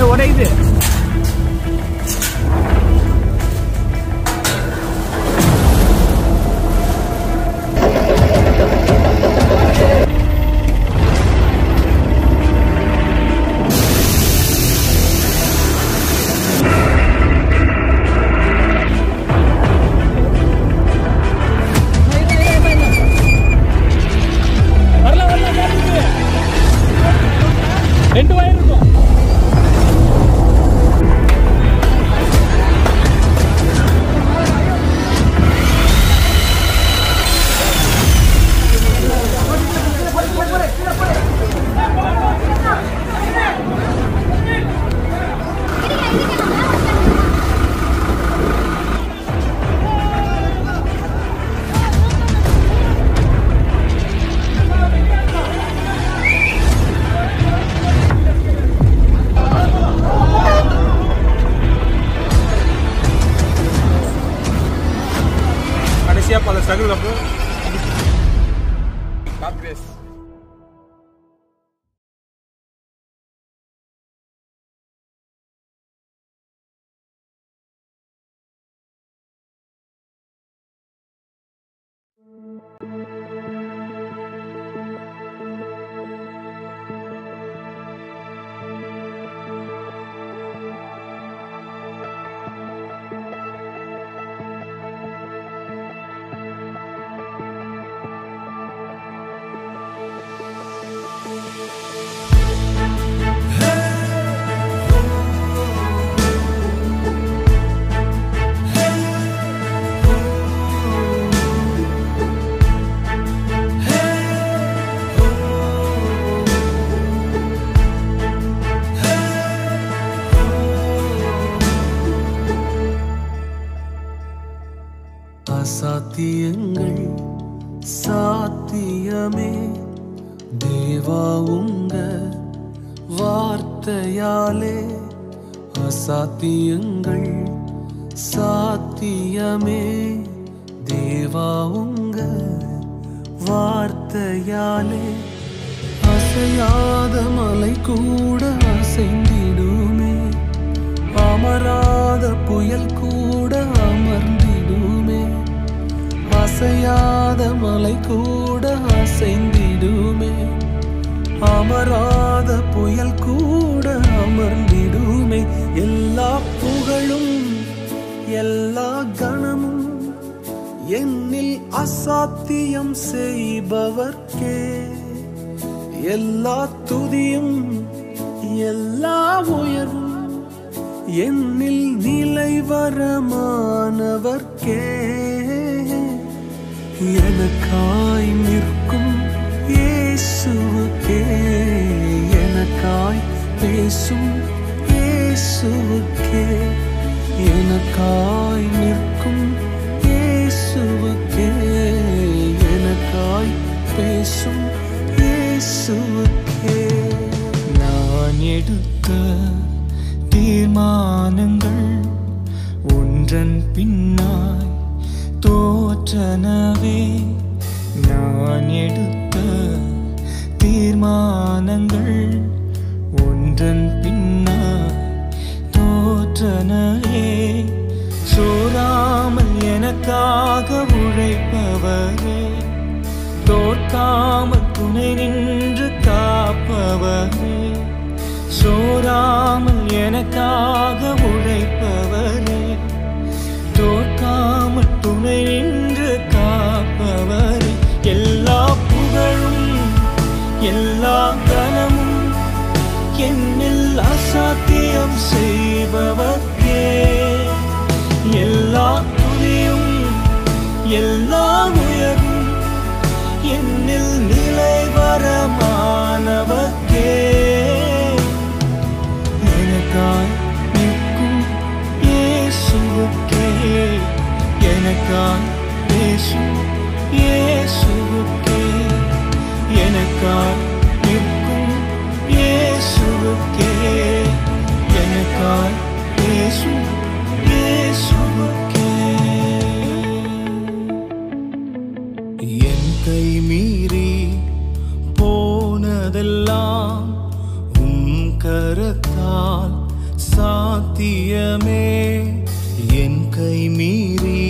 உடையுது வரலாம் வரலாம் காட்டுது. ரெண்டு வயர் இருக்கும் கடைசியாக பல ஸ்ட்ரகிள் அப்புறம் டாப் ரேஸ் அசாத்தியங்கள் சாத்தியமே தேவா உங்க வார்த்தையாலே அசாத்தியங்கள் சாத்தியமே தேவா உங்க வார்த்தையாலே அசையாத மலை கூட அசைந்திடுமே அமராத புயல் கூட அமர்ந்திடுமே அசையாத மலை கூட அசைந்திடுமே அமராத புயல் கூட அமர்ந்திடுமே எல்லா புகழும் எல்லா கணமும் என்னில் அசாத்தியம் செய்பவர்க்கே எல்லா துதியும் எல்லா உயர்வும் என்னில் நிலை வரமானவர்க்கே எனக்காய் நிற்கும் இயேசுவுக்கே எனக்காய் பேசும் இயேசுவுக்கே எனக்காய் நிற்கும் இயேசுவுக்கே எனக்காய் பேசும் இயேசுவுக்கே நான் எடுத்த தீர்மானங்கள் ஒன்றன் பின்னாய் தோற்றனவே நான் எடுத்த தீர்மானங்கள் ஒன்றன் பின்னாய் தோற்றனவே சோராமல் எனக்காக உழைப்பவரே தோற்காமல் துணை நின்று காப்பவரே சோராமல் எனக்காக உழைப்பவரே தோற்காமல் துணை நின்று காப்பவரே எல்லா புகழும் எல்லா கனமும் என்னில் அசாத்தியம் செய்பவர்க்கே எல்லா துணியும் எல்லா உயர்வும் என்னில் நிலை வரமானவர்க்கே எனக்காய் நிற்கும் இயேசுவுக்கே எனக்காய் பேசும் இயேசுவுக்கே எனக்காய் நிற்கும் இயேசுவுக்கே எனக்காய் பேசும் இயேசுவுக்கே என் கை மீறி போனதெல்லாம் உம் கரத்தால் சாத்தியமே என் கை மீறி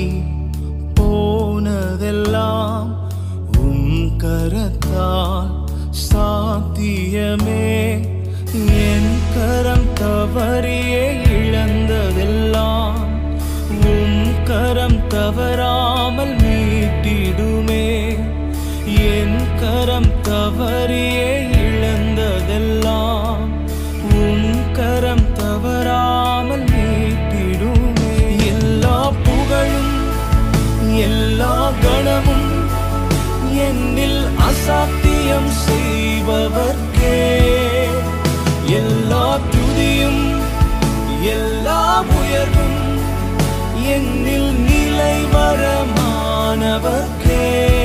போனதெல்லாம் உம் கரத்தால் சாத்தியமே என் கரம் தவறியே இழந்ததெல்லாம் உம் கரம் தவறாமல் மீட்டிடுமே என் கரம் தவறியே இழந்ததெல்லாம் உம் கரம் தவறாமல் மீட்டிடுமே எல்லா புகழும் எல்லா கணமும் என்னில் அசாத்தியம் செய்பவர்க்கே எல்லா துதியும் எல்லா உயர்வும் என்னில் நிலைவரமானவர்க்கே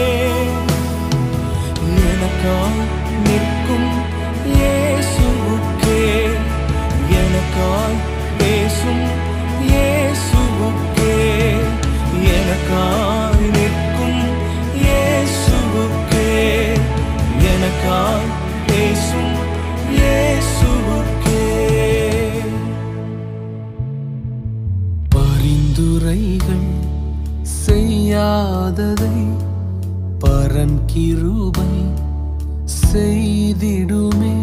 எனக்காய் நிற்கும் இயேசுவுக்கே எனக்காய் பேசும் இயேசுவுக்கே எனக்காய் நிற்கும் இயேசுவுக்கே எனக்காய் பேசும் இயேசுவுக்கே பரிந்துரைகள் செய்யாததை பரன் கிருபை செய்திடுமே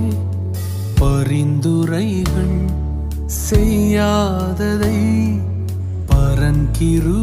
பரிந்துரைகள் செய்யாததை பரன் கிரு